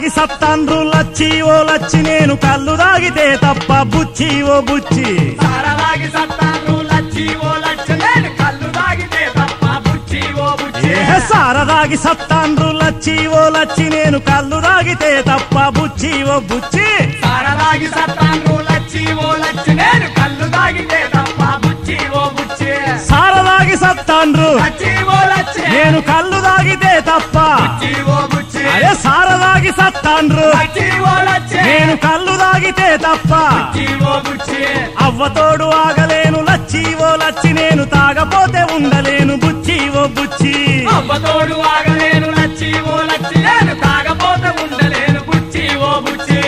సారదాగి సత్తాండ్రు లచ్చి ఓ లచ్చి నేను కళ్ళు దాగితే తప్ప బుచ్చి ఓ బుచ్చి సారలాగి సత్తాను లచ్చి ఓ లచ్చ నేను కళ్ళు తాగితే తప్ప బుచ్చి ఓ బుచ్చి ఏ సారదాగి సత్తాండ్రు లచ్చి ఓ లచ్చి నేను కళ్ళు దాగితే తప్ప బుచ్చి ఓ బుచ్చి సారలాగి సత్తాను లచ్చి ఓ లచ్చ నేను కళ్ళు తాగితే తప్ప బుచ్చి ఓ బుచ్చి సారదాగి సత్తాండ్రు లచ్చి ఓ లచ్చి నేను కళ్ళు దాగితే తప్ప బుచ్చి ఓ బుచ్చి అరే సారదాగి సత్తాండ్రు లచ్చి ఓ లచ్చి నేను కళ్ళు దాగితే తప్ప బుచ్చి ఓ బుచ్చి అవ్వతోడు ఆగలేను లచ్చి ఓ లచ్చి నేను తాగపోతే ఉండలేను బుచ్చి ఓ బుచ్చి అవ్వతోడు ఆగలేను లచ్చి ఓ లచ్చి నేను తాగపోతే ఉండలేను బుచ్చి ఓ బుచ్చి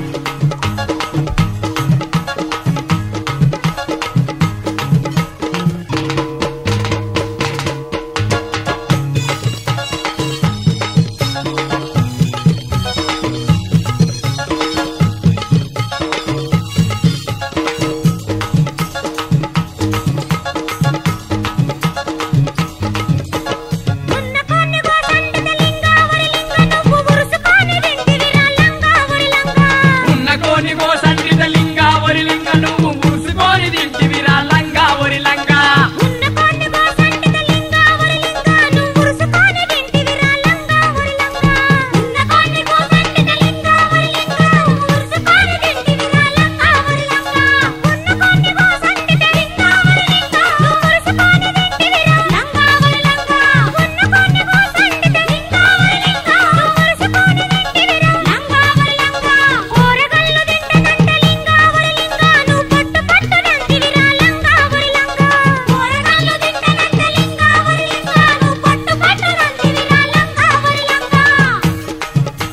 ఉన్న కొన్ని గోసంటిత లింగావరి లింగ నువ్వు ఉరుసుకొని వింటివిరా లంగావరి లంగా ఉన్న కోని గోసండిత లింగా వరి లింగ నువ్వు ముసుకొని తింటివిరా లంగా వరి లంగా ఉన్న కొన్ని గోసంటిత లింగావరి లింగ నువ్వు ఉరుసుకొని వింటివిరా లంగావరి లంగా ఉన్న కొన్ని గోసంటిత లింగావరి లింగ నువ్వు ఉరుసుకొని వింటివిరా లంగావరి లంగా ఉన్న కొన్ని గోసంటిత లింగావరి లింగ నువ్వు ఉరుసుకొని వింటివిరా లంగావరి లంగా ఉన్న కొన్ని గోసంటిత లింగావరి లింగ నువ్వు ఉరుసుకొని వింటివిరా లంగావరి లంగా కూరగల్లు తింటనంట లింగావరి లింగ నువ్వు పట్టు పట్టు నంటివిరా లంగావరి లంగా కూరగల్లు తింటనంట లింగావరి లింగ నువ్వు పట్టు పట్టు నంటివిరా లంగావరి లంగా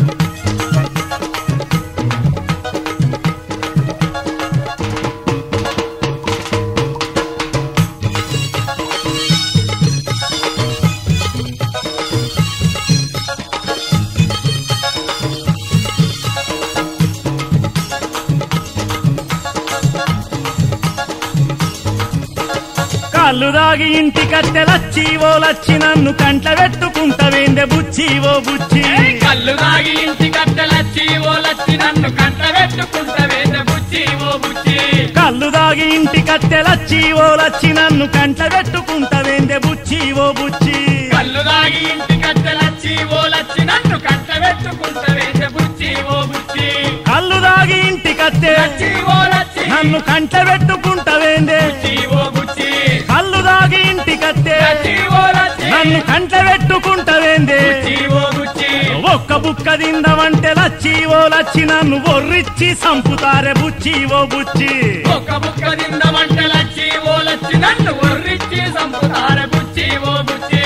కళ్ళు దాగి ఇంటి కట్టె లచ్చి ఓ లచ్చి నన్ను కంట పెట్టుకుంటవేందే బుచ్చి ఓ బుచ్చి కళ్ళు తాగి ఇంటి కట్టెలచ్చి ఓ లచ్చి నన్ను కంట పెట్టుకుంటవే బుచ్చి ఓ బుచ్చి కళ్ళు దాగి ఇంటి కట్టె లచ్చి ఓ లచ్చి నన్ను కంట పెట్టుకుంటవేందే బుచ్చి ఓ బుచ్చి కళ్ళు తాగి ఇంటి కట్టెలచ్చి ఓ లచ్చి నన్ను కంట పెట్టుకుంటవే బుచ్చి ఓ బుచ్చి కళ్ళు దాగి ఇంటి కట్టె లచ్చి ఓ లచ్చి నన్ను కంట పెట్టుకుంటవేందే బుచ్చి ఓ బుచ్చి కళ్ళు దాగి ఇంటి కట్టె లచ్చి ఓ లచ్చి నన్ను కంట పెట్టుకుంటవేందే బుచ్చి ఓ బుచ్చి ఒక్క బుక్క తిందమంటే లచ్చి ఓ లచ్చి నన్ను ఒర్రిచ్చి సంపుతారే బుచ్చి ఓ బుచ్చి ఒక బుక్క తిందమంటే లచ్చి ఓ లచ్చి నన్ను ఒర్రిచ్చి సంపుతార బుచ్చి ఓ బుచ్చి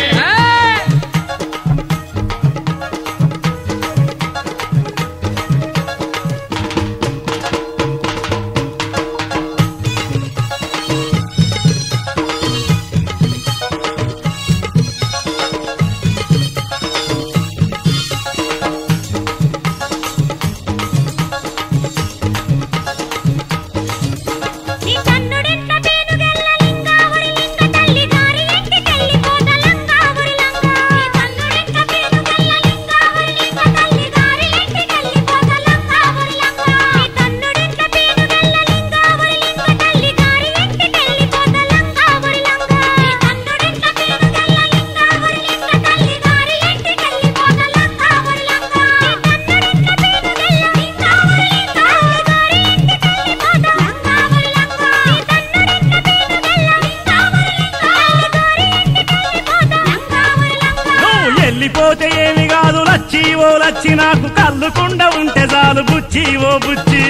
నీ కన్నుడెంత పేనుగెల్ల లింగావరి లింగ తల్లి గారి ఇంటికెళ్ళిపోత లంగావరి లంగా నీ కన్నుడెంత పేనుగెల్ల లింగావరి లింగ తల్లి గారి ఇంటికెళ్ళిపోత లంగావరి లంగా నీ కన్నుడెంత పేనుగెల్ల లింగావరి లింగ తల్లి గారి ఇంటికెళ్ళిపోత లంగావరి లంగా నీ కన్నుడెంత పేనుగెల్ల లింగావరి లింగ తల్లి గారి ఇంటికెళ్ళిపోత లంగావరి లంగా నీ కన్నుడెంత పేనుగెల్ల లింగావరి లింగ తల్లి గారి ఇంటికెళ్ళిపోత లంగావరి లంగా నీ కన్నుడెంత పేనుగెల్ల లింగావరి లింగ తల్లి గారి ఇంటికెళ్ళిపోత లంగావరి లంగా నువ్వు వెళ్ళిపోతే ఏమి కాదు లచ్చి ఓ లచ్చి నాకు కళ్ళుకుండా ఉంటే చాలు బుచ్చి ఓ బుచ్చి